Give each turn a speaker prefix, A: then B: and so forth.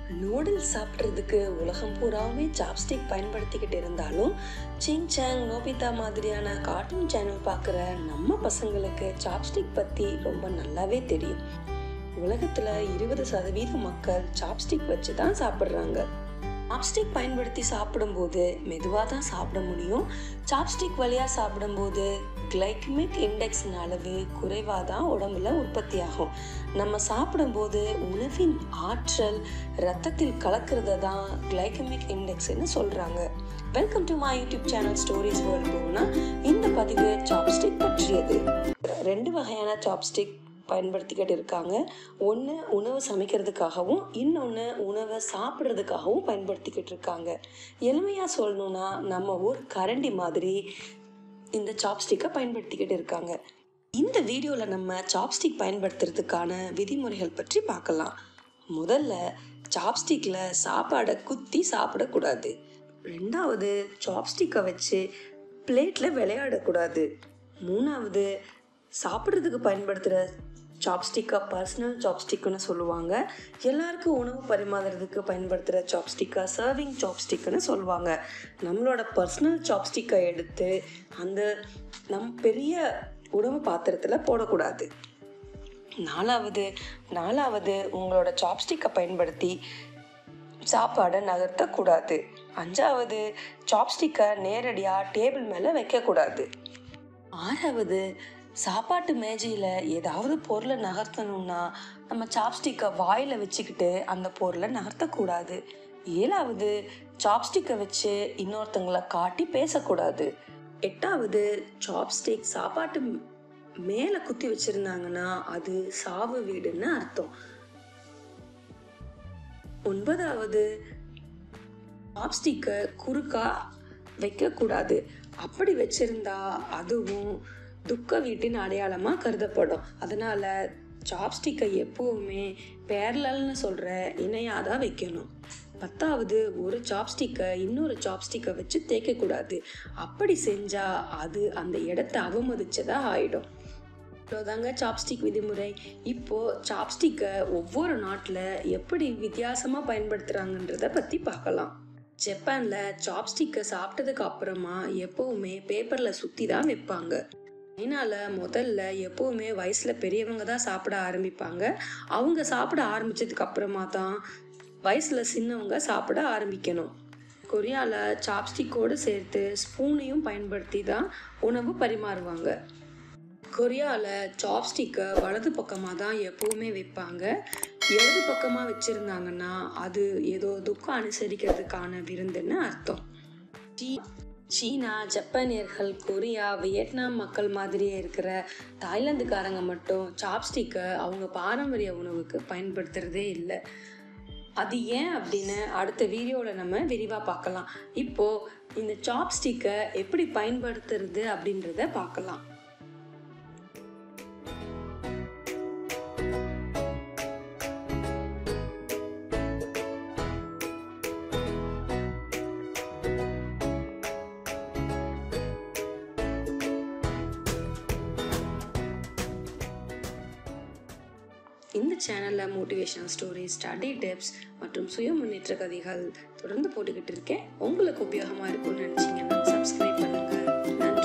A: noodles சாப்பிட்றதுக்கு உலகம் பூராவுமே சாப்ஸ்டிக் பயன்படுத்திக்கிட்டு இருந்தாலும் சிங் சாங் நோபிதா மாதிரியான கார்ட்டூன் சேனல் பார்க்குற நம்ம பசங்களுக்கு சாப்ஸ்டிக் பற்றி ரொம்ப நல்லாவே தெரியும் உலகத்தில் இருபது சதவீத மக்கள் சாப்ஸ்டிக் வச்சு தான் சாப்பிட்றாங்க சாப்ஸ்டிக் பயன்படுத்தி சாப்பிடும்போது மெதுவாக தான் சாப்பிட முடியும் சாப்ஸ்டிக் வழியாக சாப்பிடும்போது கிளைக்கமிக் இண்டெக்ஸின் அளவு குறைவாக தான் உடம்புல உற்பத்தி ஆகும் நம்ம சாப்பிடும்போது உணவின் ஆற்றல் ரத்தத்தில் கலக்கிறத தான் கிளைக்கமிக் இண்டெக்ஸ்னு சொல்கிறாங்க welcome to my YouTube channel stories world போனா இந்த பதிவு சாப்ஸ்டிக் பற்றியது ரெண்டு வகையான சாப்ஸ்டிக் பயன்படுத்திக்கிட்டு இருக்காங்க ஒன்று உணவு சமைக்கிறதுக்காகவும் இன்னொன்று உணவை சாப்பிட்றதுக்காகவும் பயன்படுத்திக்கிட்டு இருக்காங்க எளிமையாக சொல்லணும்னா நம்ம ஊர் கரண்டி மாதிரி இந்த சாப்ஸ்டிக்கை பயன்படுத்திக்கிட்டு இருக்காங்க இந்த வீடியோவில் நம்ம சாப்ஸ்டிக் பயன்படுத்துறதுக்கான விதிமுறைகள் பற்றி பார்க்கலாம் முதல்ல சாப்ஸ்டிக்கில் சாப்பாடை குத்தி சாப்பிடக்கூடாது ரெண்டாவது சாப்ஸ்டிக்கை வச்சு பிளேட்டில் விளையாடக்கூடாது மூணாவது சாப்பிட்றதுக்கு பயன்படுத்துகிற சாப்ஸ்டிக்கை பர்சனல் சாப்ஸ்டிக்குன்னு சொல்லுவாங்க எல்லாருக்கும் உணவு பரிமாறுறதுக்கு பயன்படுத்துகிற சாப்ஸ்டிக்கை சர்விங் சாப்ஸ்டிக்குன்னு சொல்லுவாங்க நம்மளோட பர்சனல் சாப்ஸ்டிக்கை எடுத்து அந்த நம் பெரிய உணவு பாத்திரத்தில் போடக்கூடாது நாலாவது நாலாவது உங்களோட சாப்ஸ்டிக்கை பயன்படுத்தி சாப்பாடை நகர்த்தக்கூடாது அஞ்சாவது சாப்ஸ்டிக்கை நேரடியாக டேபிள் மேலே வைக்கக்கூடாது ஆறாவது சாப்பாட்டு மேஜையில் ஏதாவது பொருளை நகர்த்தணும்னா நம்ம சாப்ஸ்டிக்கை வாயில் வச்சுக்கிட்டு அந்த பொருளை நகர்த்தக்கூடாது ஏழாவது சாப்ஸ்டிக்கை வச்சு இன்னொருத்தங்களை காட்டி பேசக்கூடாது எட்டாவது சாப்ஸ்டிக் சாப்பாட்டு மேலே குத்தி வச்சுருந்தாங்கன்னா அது சாவு வீடுன்னு அர்த்தம் ஒன்பதாவது சாப்ஸ்டிக்கை குறுக்கா வைக்கக்கூடாது அப்படி வச்சிருந்தா அதுவும் துக்க வீட்டின் அடையாளமாக கருதப்படும் அதனால சாப்ஸ்டிக்கை எப்பவுமே பேரலல்னு சொல்கிற இணையாக தான் வைக்கணும் பத்தாவது ஒரு சாப்ஸ்டிக்கை இன்னொரு சாப்ஸ்டிக்கை வச்சு தேய்க்கக்கூடாது அப்படி செஞ்சால் அது அந்த இடத்த அவமதிச்சதா ஆயிடும் இவ்வளோதாங்க சாப்ஸ்டிக் விதிமுறை இப்போது சாப்ஸ்டிக்கை ஒவ்வொரு நாட்டில் எப்படி வித்தியாசமாக பயன்படுத்துகிறாங்கன்றத பற்றி பார்க்கலாம் ஜப்பானில் சாப்ஸ்டிக்கை சாப்பிட்டதுக்கு அப்புறமா எப்போவுமே பேப்பரில் சுற்றி தான் வைப்பாங்க சைனாவில் முதல்ல எப்போவுமே வயசில் பெரியவங்க தான் சாப்பிட ஆரம்பிப்பாங்க அவங்க சாப்பிட ஆரம்பித்ததுக்கு அப்புறமா தான் வயசில் சின்னவங்க சாப்பிட ஆரம்பிக்கணும் கொரியாவில் சாப்ஸ்டிக்கோடு சேர்த்து ஸ்பூனையும் பயன்படுத்தி தான் உணவு பரிமாறுவாங்க கொரியாவில் சாப்ஸ்டிக்கை வலது பக்கமாக தான் எப்போவுமே வைப்பாங்க இடது பக்கமாக வச்சுருந்தாங்கன்னா அது ஏதோ துக்கம் அனுசரிக்கிறதுக்கான விருந்துன்னு அர்த்தம் சீ சீனா ஜப்பானியர்கள் கொரியா வியட்நாம் மக்கள் மாதிரியே இருக்கிற தாய்லாந்துக்காரங்க மட்டும் சாப்ஸ்டிக்கை அவங்க பாரம்பரிய உணவுக்கு பயன்படுத்துகிறதே இல்லை அது ஏன் அப்படின்னு அடுத்த வீடியோவில் நம்ம விரிவாக பார்க்கலாம் இப்போது இந்த சாப்ஸ்டிக்கை எப்படி பயன்படுத்துறது அப்படின்றத பார்க்கலாம் இந்த சேனலில் மோட்டிவேஷனல் ஸ்டோரிஸ் ஸ்டடி டிப்ஸ் மற்றும் சுய முன்னேற்ற கதைகள் தொடர்ந்து போட்டுக்கிட்டு இருக்கேன் உங்களுக்கு உபயோகமாக இருக்கும்னு நினச்சிங்கன்னா சப்ஸ்கிரைப் பண்ணுங்கள் நன்றி